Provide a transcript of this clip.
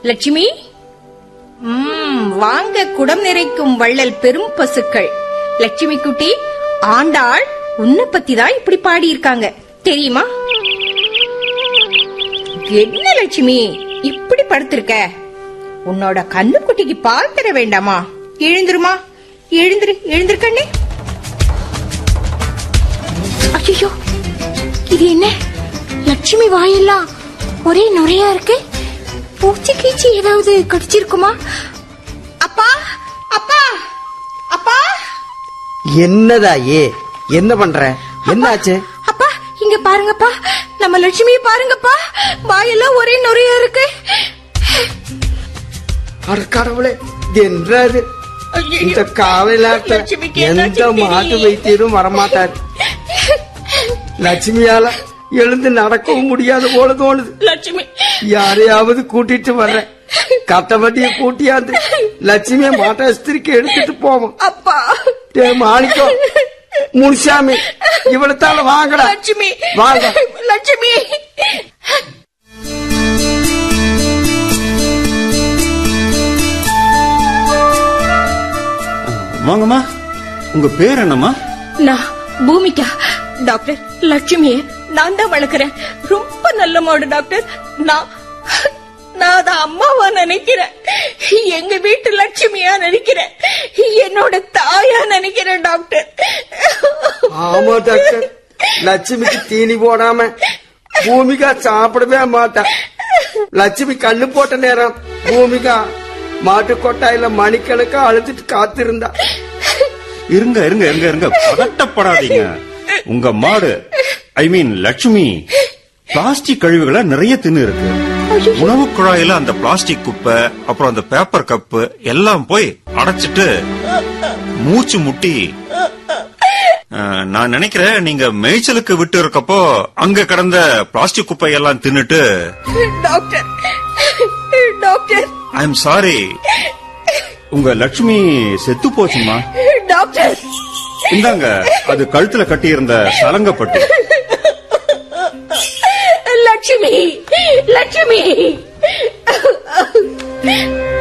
லட்சுமி ம், வாங்க குடம் நிறைக்கும் வள்ளல் பெரும் பசுக்கள் லட்சுமி குட்டி ஆண்டாள் உன்னை பத்தி தான் இப்படி பாடியிருக்காங்க தெரியுமா என்ன லட்சுமி இப்படி படுத்திருக்க உன்னோட கண்ணுக்குட்டிக்கு பால் தர வேண்டாமா எழுந்துருமா எழுந்துரு எழுந்திருக்கண்ணே ஐயோ இது என்ன லட்சுமி வாயெல்லாம் ஒரே நுரையா இருக்கு பூச்சி கீச்சி ஏதாவது கடிச்சிருக்குமா அப்பா அப்பா அப்பா என்னதா ஏ என்ன பண்ற என்னாச்சு அப்பா இங்க பாருங்கப்பா நம்ம லட்சுமிய பாருங்கப்பா வாயெல்லாம் ஒரே நுரையா இருக்கு அட கடவுளே இது என்னது ஐயையோ. இந்த காலை நேரத்துல லட்சுமிக்கு எந்த என்னாச்சுன்னு மாட்டு தெரியலையே. வைத்தியரும் வரமாட்டார் லட்சுமியால எழுந்து நடக்கவும் முடியாது போல தோணுது லட்சுமி யாரையாவது கூட்டிட்டு வர்றேன் கட்டவட்டிய கூட்டியாந்து லட்சுமிய மாட்டாஸ்திரிக்கு எடுத்துட்டு போவோம் அப்பா டே மாணிக்கம் முனுசாமி இவ்வளத்தால வாங்கடா லட்சுமி வாங்க லட்சுமி வாங்கம்மா உங்க பேர் என்னம்மா நான் பூமிகா டாக்டர் லட்சுமிய நான் தான் வளர்க்கறேன் ரொம்ப நல்ல மாடு டாக்டர் நான் நான் அத அம்மாவா நினைக்கிறேன் எங்க வீட்டு லட்சுமியா நினைக்கிறேன் என்னோட தாயா நினைக்கிறேன் டாக்டர் ஆமா டாக்டர் லட்சுமிக்கு தீனி போடாம பூமிகா சாப்பிடவே மாட்டா லட்சுமி கண்ணு போட்ட நேரம் பூமிகா மாட்டு கொட்டாயில மணிக்கணக்கா அழுதுட்டு காத்திருந்தா இருங்க இருங்க இருங்க இருங்க பதட்டப்படாதீங்க உங்க மாடு ஐ மீன் லட்சுமி பிளாஸ்டிக் கழிவுகளை நிறைய தின்னு இருக்கு உணவு குழாயில அந்த பிளாஸ்டிக் குப்பை அப்புறம் அந்த பேப்பர் கப்பு எல்லாம் போய் அடைச்சிட்டு மூச்சு முட்டி அஹ், நான் நினைக்கிறேன் நீங்க மேய்ச்சலுக்கு விட்டு இருக்கப்போ அங்க கிடந்த பிளாஸ்டிக் குப்பை எல்லாம் தின்னுட்டு doctor doctor I am sorry உங்க லட்சுமி செத்து போச்சுமா டாக்டர் இந்தாங்க அது கழுத்துல கட்டி இருந்த சலங்கப்பட்டு லட்சுமி லட்சுமி